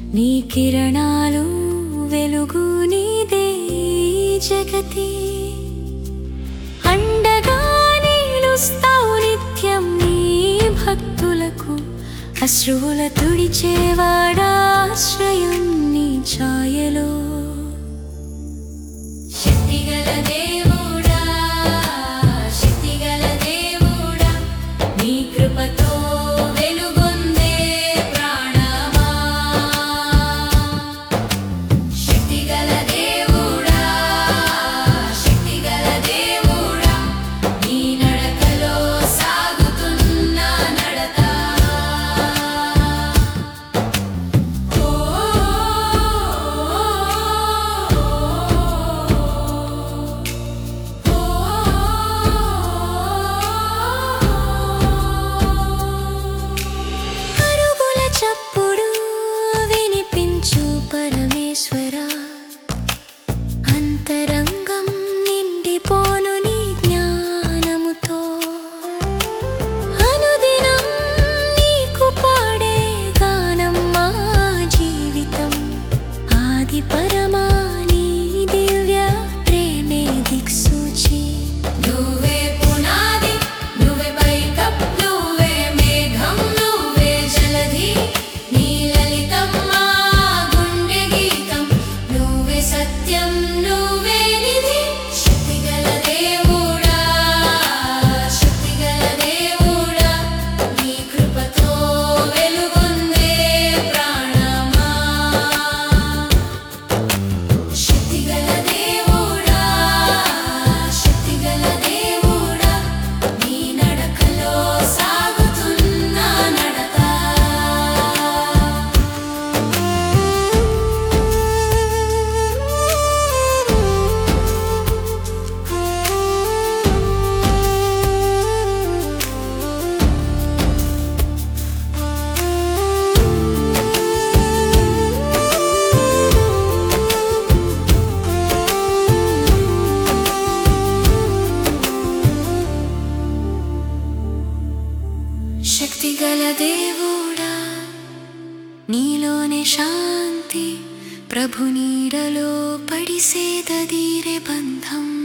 నీ కిరణాలు వెలుగు నీదే ఈ జగతి అండగా నిలుస్తావు నిత్యం నీ భక్తులకు అశ్రువుల తుడిచేవాడా ఆశ్రయం నీ ఛాయలో శక్తిగల దేవుడా శక్తిగల దేవుడా నీ కృపతో వెలుగొందే ప్రాణమా శక్తిగల దేవుడా శక్తిగల దేవుడా నీ నడకలో సాగుతున్న నడత ఓ అరుగుల చప్పుడు వినిపించు పరమేశ్వర అంతరంగం నిండిపోను నీ జ్ఞానముతో అనుదినం నీకు పాడే గానం మా జీవితం ఆది పరమా నీ దివ్య ప్రేమే దిక్సూచి నువ్వే పునాది నువ్వే పైకప్ నువ్వే మేఘం నువ్వే జలధి నీ లలితం మా గుండె గీతం నువ్వే సత్యం నువ్వే నిధి శక్తిగల దేవుడా శక్తిగల దేవుడా నీ కృపతో వెలుగొందే ప్రాణమా శక్తిగల దేవుడా శక్తిగల దేవుడా నీ నడకలో సాగుతున్న నడత శక్తిగల దేవుడా నీలోనే శాంతి ప్రభు నీడలో పడిసేదీరే బంధం